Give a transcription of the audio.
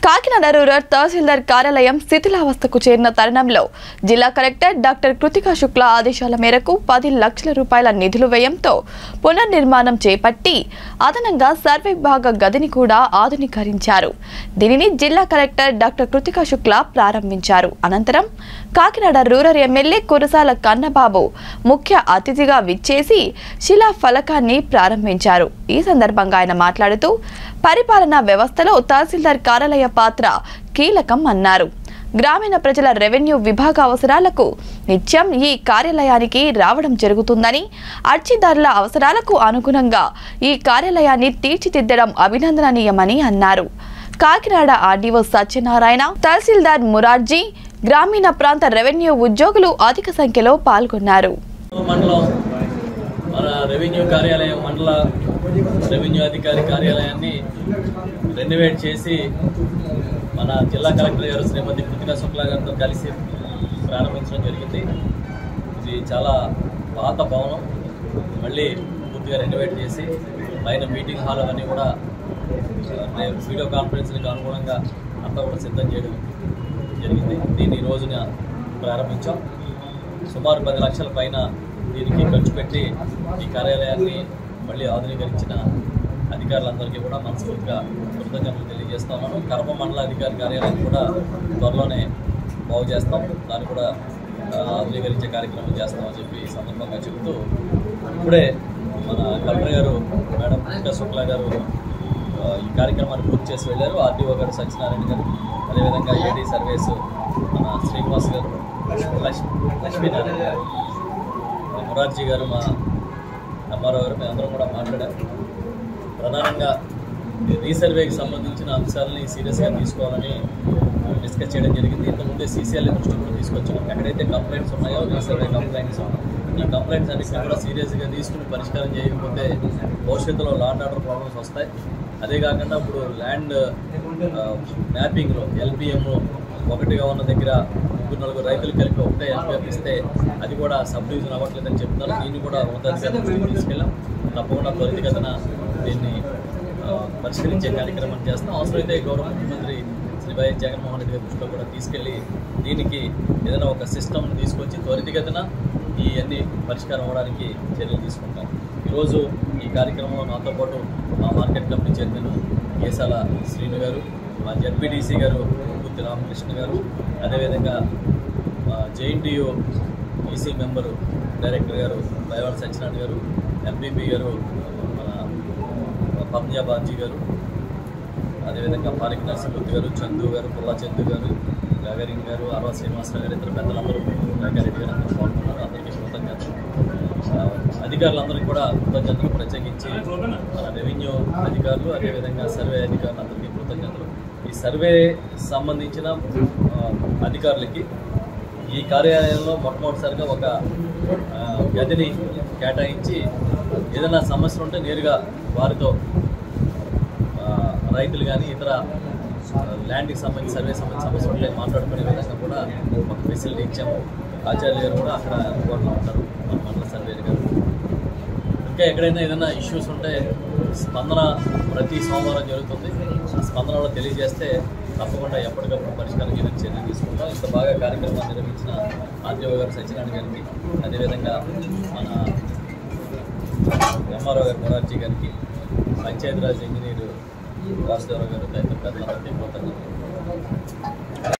Kakinada rural తహసీల్దార్ కార్యాలయం శిథిలావస్థకు చేరిన తరుణంలో జిల్లా కలెక్టర్ డాక్టర్ కృతికా శుక్లా ఆదేశాల మేరకు పది లక్షల రూపాయల నిధులు వ్యయంతో పునర్నిర్మాణం చేపట్టి అదనంగా సర్వే విభాగ గదిని కూడా ఆధునీకరించారు దీనిని జిల్లా కలెక్టర్ డాక్టర్ కృతికా శుక్లా ప్రారంభించారు అనంతరం కాకినాడ రూరల్ ఎమ్మెల్యే కురసాల కన్నబాబు ముఖ్య అతిథిగా విచ్చేసి శిలా ఫలకాన్ని ప్రారంభించారు ఈ సందర్భంగా ఆయన మాట్లాడుతూ పరిపాలనా వ్యవస్థలో తహసీల్దార్ కార్యాలయ పాత్ర కీలకం అన్నారు గ్రామీణ ప్రజల రెవెన్యూ విభాగ అవసరాలకు నిత్యం ఈ కార్యాలయానికి రావడం జరుగుతుందని అర్జీదారుల అవసరాలకు అనుగుణంగా ఈ కార్యాలయాన్ని తీర్చిదిద్దడం అభినందనీయమని అన్నారు కాకినాడ ఆర్డీఓ సత్యనారాయణ తహసీల్దార్ మురార్జీ గ్రామీణ ప్రాంత రెవెన్యూ ఉద్యోగులు అధిక సంఖ్యలో పాల్గొన్నారు మండలం మన రెవెన్యూ కార్యాలయం మండల రెవెన్యూ అధికారి కార్యాలయాన్ని రెనోవేట్ చేసి మన జిల్లా కలెక్టర్ గారు శ్రీమతి కృతికా శుక్లా గారితో కలిసి ప్రారంభించడం జరిగింది ఇది చాలా పాత భవనం మళ్ళీ పూర్తిగా రెనోవేట్ చేసి పైన మీటింగ్ హాల్ అవన్నీ కూడా రేపు వీడియో కాన్ఫరెన్స్కి అనుగుణంగా అంతా కూడా సిద్ధం చేయడం జరిగింది దీన్ని ఈ రోజున ప్రారంభించాం సుమారు పది లక్షల పైన దీనికి ఖర్చు పెట్టి ఈ కార్యాలయాన్ని మళ్ళీ ఆధునీకరించిన అధికారులందరికీ కూడా మనస్ఫూర్తిగా కృతజ్ఞతలు తెలియజేస్తా ఉన్నాను కడప మండల అధికారి కార్యాలయం కూడా త్వరలోనే బాగు చేస్తాం దాన్ని కూడా ఆ, ఆధునీకరించే కార్యక్రమం చేస్తామని చెప్పి ఈ సందర్భంగా చెబుతూ ఇప్పుడే మన కలెక్టర్ గారు మేడం కృతికా శుక్లా గారు ఆ, ఈ కార్యక్రమాన్ని పూర్తి చేసి వెళ్ళారు ఆర్టీఓ గారు సత్యనారాయణ గారు అదేవిధంగా ఏడీ సర్వీస్ మన శ్రీనివాస్ గారు లక్ష్మీ లక్ష్మీనారాయణ గారు మొరార్జీ గారు మా ఎంఆర్ఓ గారు మేమందరం కూడా మాట్లాడారు ప్రధానంగా ఈ రీసర్వేకి సంబంధించిన అంశాలని సీరియస్గా తీసుకోవాలని డిస్కస్ చేయడం జరిగింది ఇంతకుముందే సీసీఎల్ దృష్టి కూడా తీసుకొచ్చాం ఎక్కడైతే కంప్లైంట్స్ ఉన్నాయో రీసర్వే కంప్లైంట్స్ ఈ కంప్లైంట్స్ అన్నింటినీ కూడా సీరియస్గా తీసుకుని పరిష్కారం చేయకపోతే భవిష్యత్తులో లాండ్ ఆర్డర్ ప్రాబ్లమ్స్ వస్తాయి అదే కాకుండా ఇప్పుడు ల్యాండ్ మ్యాపింగ్లో ఎల్పిఎం ఒకటిగా ఉన్న దగ్గర ముగ్గురు నలుగురు రైతులు కలిపి ఒకటే ఎల్పిఎం ఇస్తే అది కూడా సబ్ డివిజన్ అవ్వట్లేదని చెప్తున్నారు దీన్ని కూడా ఉన్నతాధికారుల దృష్టికి తీసుకెళ్ళాం తప్పకుండా త్వరితగతిన దీన్ని ఆ, పరిష్కరించే కార్యక్రమం చేస్తాం అవసరమైతే గౌరవ ముఖ్యమంత్రి శ్రీ వైఎస్ జగన్మోహన్ రెడ్డి గారి దృష్టిలో కూడా తీసుకెళ్ళి దీనికి ఏదైనా ఒక సిస్టమ్ తీసుకొచ్చి త్వరితగతిన ఈ అన్ని పరిష్కారం అవ్వడానికి చర్యలు తీసుకుంటాం ఈరోజు ఈ కార్యక్రమంలో నాతో పాటు మా market committee chairman Kesala Srinu గారు మా జడ్పీటీసీ గారు గుత్తి రామకృష్ణ గారు అదేవిధంగా మా జేఎన్టీయూ ఈసీ మెంబరు డైరెక్టర్ గారు బయవాడ సత్యనారాయణ గారు ఎంపీపీ గారు మన పంజా బాజీ గారు అదేవిధంగా పాలిక నరసింహూర్తి గారు చందు గారు పుల్లా చందు గారు గగరిన్ గారు అరవ శ్రీనివాసరావు గారు ఇతర పెద్దలందరూ గంగారెడ్డి గారు అందరూ పాల్గొన్నారు అందరికీ కృతజ్ఞతలు ఆ, అధికారులందరికీ కూడా కృతజ్ఞతలు ప్రత్యేకించి మన రెవెన్యూ అధికారులు అదేవిధంగా సర్వే అధికారులందరికీ కృతజ్ఞతలు ఈ సర్వే సంబంధించిన ఆ, అధికారులకి ఈ కార్యాలయంలో మొట్టమొదటిసారిగా ఒక ఆ, గదిని కేటాయించి ఏదైనా సమస్యలు ఉంటే నేరుగా వారితో ఆ, రైతులు కానీ ఇతర ఆ, ల్యాండ్కి సంబంధించి సర్వే సంబంధించి సమస్యలు ఉంటే మాట్లాడుకునే విధంగా కూడా ఒక ఫెసిలిటీ ఇచ్చాము ఆచార్య గారు కూడా అక్కడ అందుబాటులో ఉంటారు మన మండల సర్వేలు గారు ఇంకా ఎక్కడైనా ఏదైనా ఇష్యూస్ ఉంటే స్పందన ప్రతి సోమవారం జరుగుతుంది ఆ స్పందనలో తెలియజేస్తే తప్పకుండా ఎప్పటికప్పుడు పరిష్కారం చేయడానికి చర్యలు తీసుకుంటాం ఇంత బాగా కార్యక్రమాన్ని నిర్వహించిన ఆర్టీఓ గారు సత్యనారాయణ గారికి అదేవిధంగా మన ఎంఆర్ఓ గారు మొరార్జీ గారికి పంచాయతీరాజ్ ఇంజనీర్ వాసుదేవరావు గారు తదితర పెద్దలందరికీ కృతజ్ఞతలు